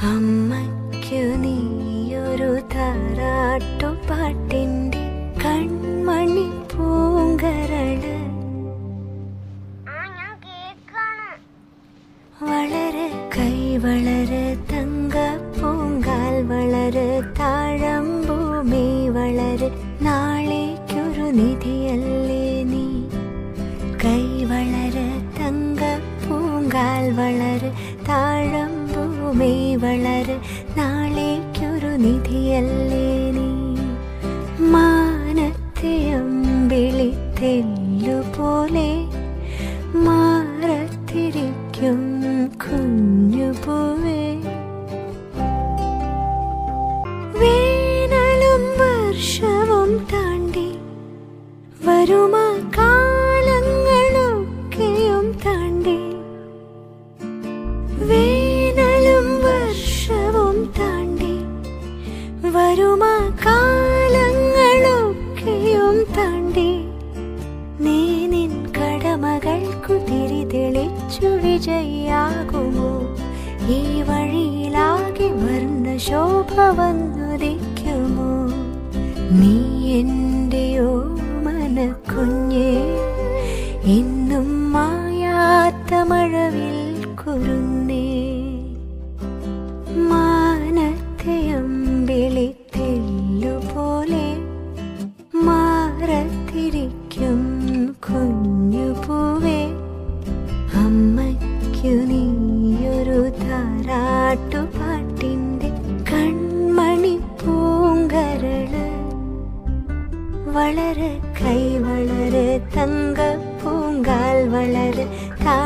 അമ്മയ്ക്കു നീയൊരു താരാട്ടുപാട്ടിന്റെ കൺമണി പൂങ്കരള് ആ ഞാൻ കേക്കാണ് വളരെ കൈ വളരെ തങ്ക പൂങ്കാൽ വളരെ താഴമ്പൂമി വളരെ നാളേക്കൊരു നിധിയല്ലേ നീ കൈ വളരെ തങ്ക പൂങ്കാൽ വളരെ താഴമ്പൂമി വളരെ നാളേക്കൊരു നിധിയല്ലേ നീ മാനത്തെ അമ്പിളി തെല്ലുപോലെ മാറത്തിരിക്കും കുഞ്ഞുപൂവേ വേനലും വർഷവും താണ്ടി വരുമാ കാലങ്ങളൊക്കെയും താണ്ടി വേനലും വർഷവും താണ്ടി വരുമാ കാലങ്ങളൊക്കെയും താണ്ടി നീ നിൻ കടമകൾക്കു തിരി തെളിച്ചു വിജയാകുമോ ഈ വഴിയിലാകെ വർണ്ണ ശോഭ വന്നുദിക്കുമോ നീ എന്റെയോ മനക്കുഞ്ഞേ ഇന്നും മായാത്ത മഴവിൽ കുരുന്നേ മാനത്തെ അമ്പിളി തെല്ലുപോലെ മാറത്തിരിക്കും കുഞ്ഞുപൂവേ അമ്മയ്ക്കു നീയൊരു താരാട്ടുപാട്ടിന്റെ കൺമണി പൂങ്കരള് വളരെ കൈ വളരെ തങ്ക പൂങ്കാൽ വളരെ താ